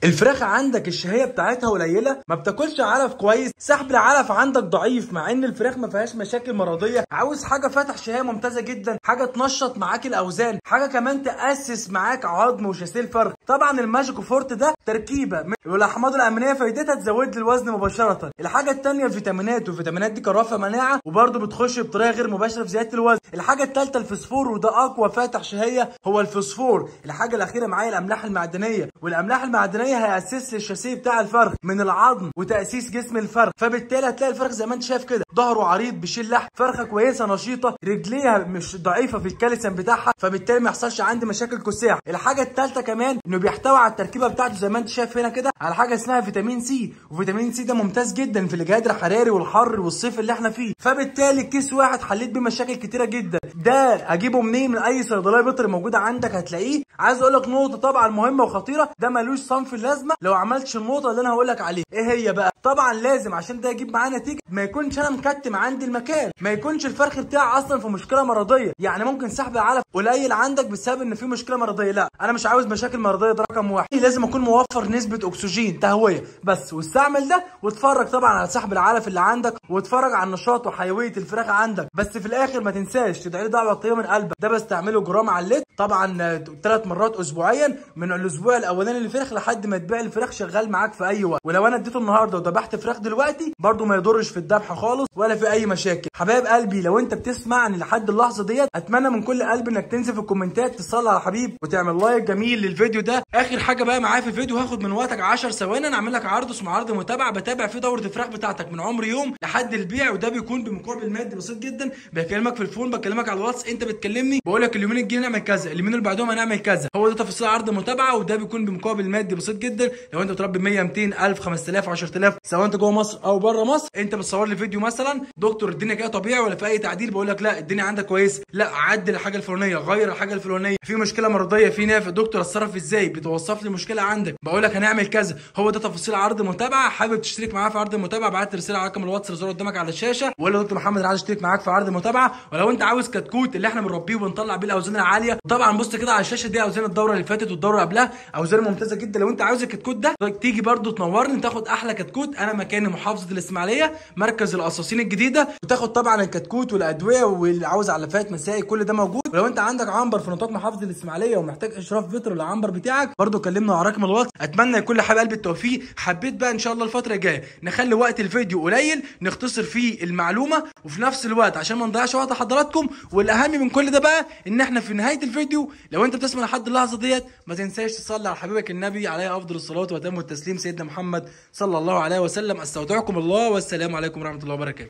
الفراخ عندك الشهيه بتاعتها قليله ما بتاكلش علف كويس سحب العلف عندك ضعيف مع ان الفراخ ما فيهاش مشاكل مرضيه عاوز حاجه فاتح شهيه ممتازه جدا حاجه تنشط معاك الاوزان حاجه كمان تاسس معاك عظم وشاسيه الفرخ طبعا الماجيكو فورت ده تركيبه من- والاحماض الامينيه فايدتها تزود لي الوزن مباشره الحاجه الثانيه الفيتامينات والفيتامينات دي كرافه مناعه وبرده بتخش بطريقه غير مباشره في زياده الوزن الحاجه الثالثه الفسفور وده اقوى فاتح شهيه هو الفسفور الحاجه الاخيره معايا الاملاح المعدنيه والاملاح المعدنيه هياسس لي الشاسيه بتاع الفرخ من العظم وتاسيس جسم الفرخ فبالتالي هتلاقي الفرخ زي ما انت شايف كده ظهره عريض بيشيل لحم فرخه كويسه نشيطه رجليها مش ضعيفه في الكالسيوم بتاعها فبالتالي ما يحصلش عندي مشاكل كساح الحاجه الثالثه كمان انه بيحتوي على التركيبه بتاعته زي ما انت شايف هنا كده على حاجه اسمها فيتامين سي وفيتامين سي ده ممتاز جدا في الجهاد الحراري والحر والصيف اللي احنا فيه فبالتالي كيس واحد حليت بيه مشاكل كتيره جدا ده اجيبه منين من اي صيدليه بيطري موجوده عندك هتلاقيه عايز اقول لك نقطه طبعا مهمه وخطيره ده ملوش صنف اللازمه لو عملتش النقطه اللي انا هقول لك عليها ايه هي بقى طبعا لازم عشان ده يجيب معاه نتيجه ما يكونش انا مكتم عندي المكان ما يكونش الفرخ بتاعي اصلا في مشكله مرضيه يعني ممكن سحب العلف قليل عندك بسبب ان في مشكله مرضيه لا انا مش عاوز مشاكل مرضيه ده رقم واحد لازم اكون موفر نسبه اكسجين تهويه بس واستعمل ده واتفرج طبعا على سحب العلف اللي عندك واتفرج على النشاط وحيويه الفراخ عندك بس في الاخر ما تنساش تدعي لي دعوه طيبه من قلبك ده بستعمله جرام على اللتر طبعا ثلاث مرات اسبوعيا من الاسبوع الاولاني للفراخ لحد ما تبيع الفراخ شغال معاك في اي وقت ولو انا اديته النهارده وذبحت فراخ دلوقتي برده ما يضرش في الذبح خالص ولا في اي مشاكل حبايب قلبي لو انت بتسمعني لحد اللحظه ديت اتمنى من كل قلبي انك تنزل في الكومنتات تصلي على حبيب وتعمل لايك جميل للفيديو ده اخر حاجه بقى معايا في الفيديو هاخد من وقتك 10 ثواني انا اعمل لك عرض اسمه عرض متابعه بتابع فيه دوره الفراخ بتاعتك من عمر يوم لحد البيع وده بيكون بمقابل مادي بسيط جدا بكلمك في الفون بكلمك على الواتس انت بتكلمني بقول لك اليومين الجايين نعمل كذا اليومين اللي بعدهم هنعمل كذا هو ده تفاصيل عرض متابعه وده بيكون بمقابل مادي بسيط جدا لو انت بتربي 100 200 1000 5000 10000 سواء انت جوه مصر او بره مصر انت بتصور لي فيديو مثلا دكتور الدنيا كده طبيعي ولا في اي تعديل بقول لك لا الدنيا عندك كويس لا عدل الحاجه الفلانيه غير الحاجه الفلانيه في مشكله مرضيه في نافع دكتور اتصرف ازاي بتوصف لي مشكله عندك بقول لك هنعمل كذا هو ده تفاصيل عرض متابعه حابب تشترك معايا في عرض المتابعه بعت لي رساله على رقم الواتس اللي ظهر قدامك على الشاشه ولا دكتور محمد انا عايز اشترك معاك في عرض متابعه ولو انت عاوز كتكوت اللي احنا بنربيه وبنطلع بيه الاوزان العاليه طبعا بص كده على الشاشه دي اوزان الدوره اللي فاتت والدوره اللي قبلها اوزان ممتازه جدا لو انت عاوز الكتكوت ده تيجي برده تنورني تاخد احلى كتكوت انا مكاني محافظه الاسماعيليه مركز القصاصين الجديده وتاخد طبعا الكتكوت والادويه واللي عاوز علافات مسائي كل ده موجود ولو انت عندك عنبر في نطاق محافظه الاسماعيليه ومحتاج اشراف فطر للعنبر بتاعك برده كلمنا على رقم الواتس اتمنى لكل حبايب قلبي التوفيق حبيت بقى ان شاء الله الفتره الجايه نخلي وقت الفيديو قليل نختصر فيه المعلومه وفي نفس الوقت عشان ما نضيعش وقت حضراتكم والاهم من كل ده بقى ان احنا في نهايه الفيديو لو انت بتسمع لحد اللحظه ديت ما تنساش تصلي على حبيبك النبي عليه افضل الصلاه واتم التسليم سيدنا محمد صلى الله عليه وسلم استودعكم الله والسلام عليكم ورحمه الله وبركاته